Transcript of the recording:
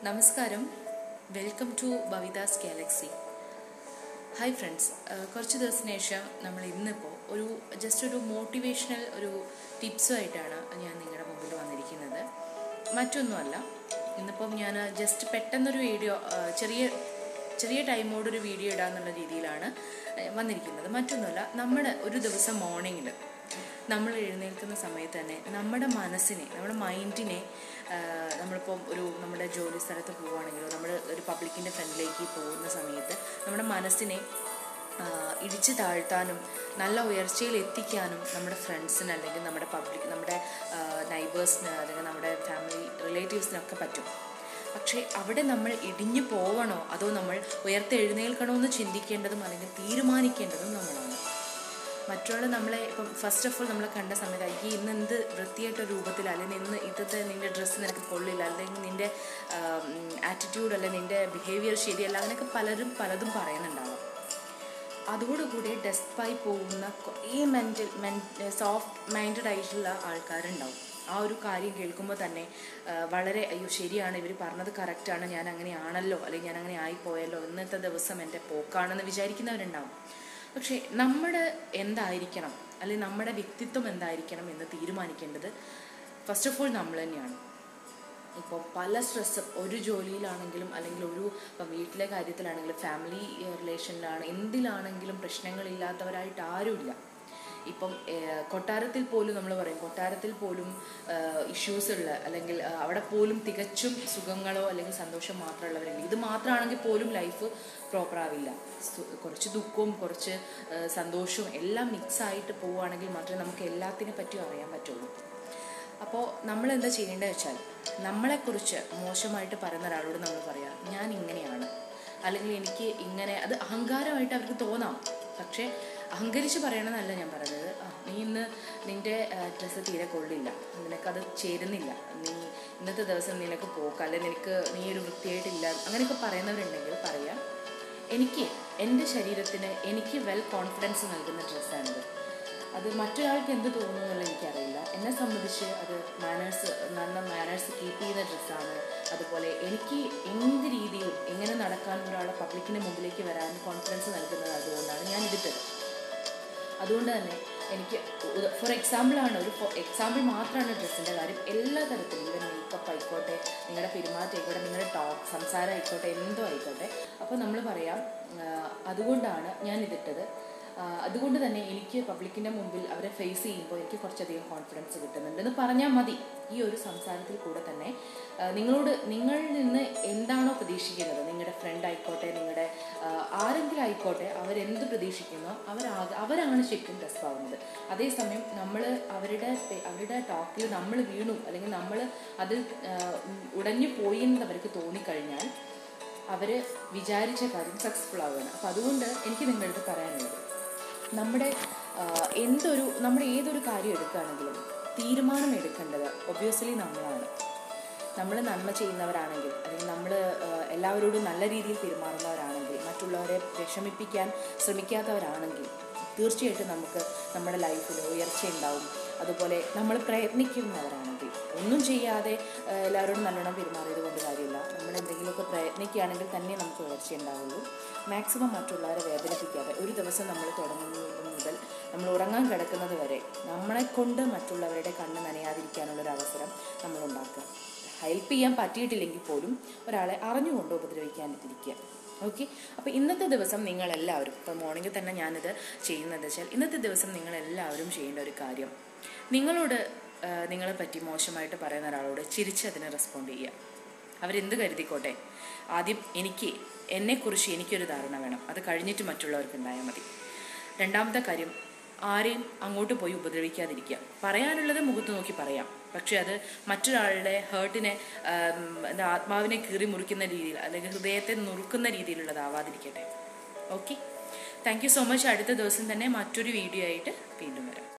നമസ്കാരം welcome to Bavitha's Galaxy hi friends കുറച്ച് ദിവസത്തിന് ശേഷം നമ്മൾ ഇന്നിപ്പോൾ ഒരു ജസ്റ്റ് ഒരു മോട്ടിവേഷണൽ ഒരു ടിപ്സുമായിട്ടാണ് ഞാൻ നിങ്ങളുടെ മുമ്പിൽ വന്നിരിക്കുന്നത് മറ്റൊന്നുമല്ല ഇന്നിപ്പം ഞാൻ ജസ്റ്റ് പെട്ടെന്നൊരു വീഡിയോ ചെറിയ ചെറിയ ടൈമോടൊരു വീഡിയോ ഇടാന്നുള്ള രീതിയിലാണ് ഏഹ്, വന്നിരിക്കുന്നത് മറ്റൊന്നുമല്ല നമ്മൾ ഒരു ദിവസം മോർണിംഗിൽ നമ്മൾ എഴുന്നേൽക്കുന്ന സമയത്ത് തന്നെ നമ്മുടെ മനസ്സിനെ നമ്മുടെ മൈൻഡിനെ നമ്മളിപ്പം ഒരു നമ്മുടെ ജോലി സ്ഥലത്ത് പോവുകയാണെങ്കിലോ നമ്മൾ ഒരു പബ്ലിക്കിൻ്റെ ഫ്രണ്ടിലേക്ക് പോകുന്ന സമയത്ത് നമ്മുടെ മനസ്സിനെ ആ, ഇടിച്ചു താഴ്ത്താനും നല്ല ഉയർച്ചയിൽ എത്തിക്കാനും നമ്മുടെ ഫ്രണ്ട്സിന് അല്ലെങ്കിൽ നമ്മുടെ പബ്ലിക് നമ്മുടെ നൈബേഴ്സിന് അല്ലെങ്കിൽ നമ്മുടെ ഫാമിലി റിലേറ്റീവ്സിനൊക്കെ പറ്റും പക്ഷേ അവിടെ നമ്മൾ ഇടിഞ്ഞു പോവണോ അതോ നമ്മൾ ഉയർത്തെഴുന്നേൽക്കണോ എന്ന് ചിന്തിക്കേണ്ടതും അല്ലെങ്കിൽ തീരുമാനിക്കേണ്ടതും നമ്മളാണ് മറ്റുള്ള നമ്മളെ ഇപ്പം ഫസ്റ്റ് ഓഫ് ഓൾ നമ്മളെ കണ്ട സമയത്ത് അയ്യേ ഇന്ന് എന്ത് വൃത്തിയായിട്ട രൂപത്തിൽ അല്ലെങ്കിൽ ഇന്ന് ഇന്നത്തെ നിൻ്റെ ഡ്രസ്സ് നിനക്ക് കൊള്ളില്ല അല്ലെങ്കിൽ നിൻ്റെ ആറ്റിറ്റ്യൂഡ് അല്ലെങ്കിൽ നിൻ്റെ ബിഹേവിയർ ശരിയല്ല അങ്ങനെയൊക്കെ പലരും പലതും പറയുന്നുണ്ടാവും അതോടുകൂടി ഡെസ്പായി പോകുന്ന കുറേ മെൻ്റൽ മെൻ സോഫ്റ്റ് മൈൻഡഡ് ആയിട്ടുള്ള ആൾക്കാരുണ്ടാവും ആ ഒരു കാര്യം കേൾക്കുമ്പോൾ തന്നെ ആ, വളരെ അയ്യോ ശരിയാണ് ഇവർ പറഞ്ഞത് കറക്റ്റാണ് ഞാൻ അങ്ങനെയാണല്ലോ അല്ലെങ്കിൽ ഞാൻ അങ്ങനെ ആയിപ്പോയല്ലോ ഇന്നത്തെ ദിവസം എൻ്റെ പോക്കാണെന്ന് വിചാരിക്കുന്നവരുണ്ടാവും പക്ഷേ നമ്മുടെ എന്തായിരിക്കണം അല്ലെങ്കിൽ നമ്മുടെ വ്യക്തിത്വം എന്തായിരിക്കണം എന്ന് തീരുമാനിക്കേണ്ടത് ഫസ്റ്റ് ഓഫ് ഓൾ നമ്മൾ തന്നെയാണ് ഇപ്പോൾ പല സ്ട്രെസ്സും ഒരു ജോലിയിലാണെങ്കിലും അല്ലെങ്കിൽ ഒരു ഇപ്പം വീട്ടിലെ കാര്യത്തിലാണെങ്കിലും ഫാമിലി റിലേഷനിലാണ് എന്തിലാണെങ്കിലും പ്രശ്നങ്ങളില്ലാത്തവരായിട്ട് ആരുമില്ല ഇപ്പം ഏഹ്, കൊട്ടാരത്തിൽ പോലും നമ്മൾ പറയും കൊട്ടാരത്തിൽ പോലും ഇഷ്യൂസ് ഉള്ള അല്ലെങ്കിൽ ആ, അവിടെ പോലും തികച്ചും സുഖങ്ങളോ അല്ലെങ്കിൽ സന്തോഷം മാത്രമുള്ളവരുണ്ട് ഇത് മാത്രമാണെങ്കിൽ പോലും ലൈഫ് പ്രോപ്പർ ആവില്ല സു- കുറച്ച് ദുഃഖവും കുറച്ച് ആ, സന്തോഷവും എല്ലാം മിക്സ് ആയിട്ട് പോവുകയാണെങ്കിൽ മാത്രമേ നമുക്ക് എല്ലാത്തിനെ പറ്റിയും അറിയാൻ പറ്റുള്ളൂ അപ്പോൾ നമ്മൾ എന്താ ചെയ്യേണ്ടത് വെച്ചാൽ നമ്മളെക്കുറിച്ച് മോശമായിട്ട് പറയുന്ന ഒരാളോട് നമ്മൾ പറയാം ഞാൻ ഇങ്ങനെയാണ് അല്ലെങ്കിൽ എനിക്ക് ഇങ്ങനെ അത് അഹങ്കാരമായിട്ട് അവർക്ക് തോന്നാം പക്ഷേ അഹങ്കരിച്ച് പറയണമെന്നല്ല ഞാൻ പറഞ്ഞത് ആ, നീ ഇന്ന് നിൻ്റെ ഡ്രസ്സ് തീരെ കൊള്ളില്ല നിനക്കത് ചേരുന്നില്ല നീ ഇന്നത്തെ ദിവസം നിനക്ക് പോക്ക് അല്ലെങ്കിൽ നിനക്ക് നീ ഒരു വൃത്തിയായിട്ടില്ല അങ്ങനെയൊക്കെ പറയുന്നവരുണ്ടെങ്കിൽ പറയാം എനിക്ക് എൻ്റെ ശരീരത്തിന് എനിക്ക് വെൽ കോൺഫിഡൻസ് നൽകുന്ന ഡ്രസ്സാണിത് അത് മറ്റൊരാൾക്ക് എന്ത് തോന്നുന്നു എന്നുള്ള എനിക്കറിയില്ല എന്നെ സംബന്ധിച്ച് അത് മാനേഴ്സ് നല്ല മാനേഴ്സ് കീപ്പ് ചെയ്യുന്ന ഡ്രസ്സാണ് അതുപോലെ എനിക്ക് എന്ത് രീതിയിലും എങ്ങനെ നടക്കാൻ ഒരാളെ പബ്ലിക്കിന് മുമ്പിലേക്ക് വരാൻ കോൺഫിഡൻസ് നൽകുന്നത് അതുകൊണ്ടാണ് ഞാൻ ഇതിട്ടത് അതുകൊണ്ട് തന്നെ എനിക്ക് ഫോർ എക്സാമ്പിളാണ് ഒരു എക്സാമ്പിൾ മാത്രമാണ് ഡ്രസ്സിൻ്റെ കാര്യം എല്ലാ തരത്തിലും ഈവൻ മേക്കപ്പ് ആയിക്കോട്ടെ നിങ്ങളുടെ പെരുമാറ്റം ആയിക്കോട്ടെ നിങ്ങളുടെ ടോക്ക് സംസാരം ആയിക്കോട്ടെ എന്തോ ആയിക്കോട്ടെ അപ്പോൾ നമ്മൾ പറയാം ആ, അതുകൊണ്ടാണ് ഞാൻ ഇതിട്ടത് ആ, അതുകൊണ്ട് തന്നെ എനിക്ക് പബ്ലിക്കിൻ്റെ മുമ്പിൽ അവരെ ഫേസ് ചെയ്യുമ്പോൾ എനിക്ക് കുറച്ചധികം കോൺഫിഡൻസ് കിട്ടുന്നുണ്ട് എന്ന് പറഞ്ഞാൽ മതി ഈ ഒരു സംസാരത്തിൽ കൂടെ തന്നെ ആ, നിങ്ങളോട് നിങ്ങളിൽ നിന്ന് എന്താണോ പ്രതീക്ഷിക്കുന്നത് നിങ്ങളുടെ ഫ്രണ്ട് ആയിക്കോട്ടെ നിങ്ങളുടെ ആ, ആരെങ്കിലും ആയിക്കോട്ടെ അവരെന്ത് പ്രതീക്ഷിക്കുന്നോ അവരാകെ അവരാണ് ശരിക്കും ഡ്രസ് ആവുന്നത് അതേസമയം നമ്മൾ അവരുടെ പെ- അവരുടെ ടോക്കിൽ നമ്മൾ വീണു അല്ലെങ്കിൽ നമ്മൾ അതിൽ ആ, ഉം, ഉടഞ്ഞു പോയി എന്ന് അവർക്ക് തോന്നിക്കഴിഞ്ഞാൽ അവർ വിചാരിച്ച കാര്യം സക്സസ്ഫുൾ ആവുകയാണ് അപ്പം അതുകൊണ്ട് എനിക്ക് നിങ്ങളുടെ അടുത്ത് പറയാനുള്ളത് നമ്മുടെ ആ, എന്തൊരു നമ്മുടെ ഏതൊരു കാര്യം എടുക്കുകയാണെങ്കിലും തീരുമാനം എടുക്കേണ്ടത് ഒബ്വിയസ്ലി നമ്മളാണ് നമ്മൾ നന്മ ചെയ്യുന്നവരാണെങ്കിൽ അല്ലെങ്കിൽ നമ്മൾ എല്ലാവരോടും നല്ല രീതിയിൽ പെരുമാറുന്നവരാണെങ്കിൽ മറ്റുള്ളവരെ വിഷമിപ്പിക്കാൻ ശ്രമിക്കാത്തവരാണെങ്കിൽ തീർച്ചയായിട്ടും നമുക്ക് നമ്മുടെ ലൈഫിൽ ഉയർച്ചയുണ്ടാവും അതുപോലെ നമ്മൾ പ്രയത്നിക്കുന്നവരാണെങ്കിൽ ഒന്നും ചെയ്യാതെ ആ, എല്ലാവരോടും നല്ലോണം പെരുമാറിയത് കൊണ്ട് കാര്യമില്ല നമ്മൾ എന്തെങ്കിലുമൊക്കെ പ്രയത്നിക്കുകയാണെങ്കിൽ തന്നെ നമുക്ക് ഉയർച്ച ഉണ്ടാവുള്ളൂ മാക്സിമം മറ്റുള്ളവരെ വേദനിപ്പിക്കാതെ ഒരു ദിവസം നമ്മൾ തുടങ്ങുന്നത് മുതൽ നമ്മൾ ഉറങ്ങാൻ കിടക്കുന്നത് വരെ നമ്മളെ കൊണ്ട് മറ്റുള്ളവരുടെ കണ്ണ് നനയാതിരിക്കാനുള്ളൊരു അവസരം നമ്മൾ ഉണ്ടാക്കുക ഹെൽപ്പ് ചെയ്യാൻ പറ്റിയിട്ടില്ലെങ്കിൽ പോലും ഒരാളെ അറിഞ്ഞുകൊണ്ട് ഉപദ്രവിക്കാനിരിക്കുക ഓക്കെ അപ്പോൾ ഇന്നത്തെ ദിവസം നിങ്ങളെല്ലാവരും ഇപ്പോൾ മോർണിംഗിൽ തന്നെ ഞാനിത് ചെയ്യുന്നത് വെച്ചാൽ ഇന്നത്തെ ദിവസം നിങ്ങളെല്ലാവരും ചെയ്യേണ്ട ഒരു കാര്യം നിങ്ങളോട് ആ, നിങ്ങളെ പറ്റി മോശമായിട്ട് പറയുന്ന ഒരാളോട് ചിരിച്ച് അതിന് റെസ്പോണ്ട് ചെയ്യുക അവരെന്ത് കരുതിക്കോട്ടെ ആദ്യം എനിക്ക് എന്നെക്കുറിച്ച് എനിക്കൊരു ധാരണ വേണം അത് കഴിഞ്ഞിട്ട് മറ്റുള്ളവർക്ക് ഉണ്ടായാൽ മതി രണ്ടാമത്തെ കാര്യം ആരെയും അങ്ങോട്ട് പോയി ഉപദ്രവിക്കാതിരിക്കുക പറയാനുള്ളത് മുഖത്ത് നോക്കി പറയാം പക്ഷെ അത് മറ്റൊരാളുടെ ഹേർട്ടിനെ എന്താ ആത്മാവിനെ കീറി മുറിക്കുന്ന രീതിയിൽ അല്ലെങ്കിൽ ഹൃദയത്തെ നുറുക്കുന്ന രീതിയിലുള്ളതാവാതിരിക്കട്ടെ okay thank you so much അടുത്ത ദിവസം തന്നെ മറ്റൊരു വീഡിയോ ആയിട്ട് വീണ്ടും വരാം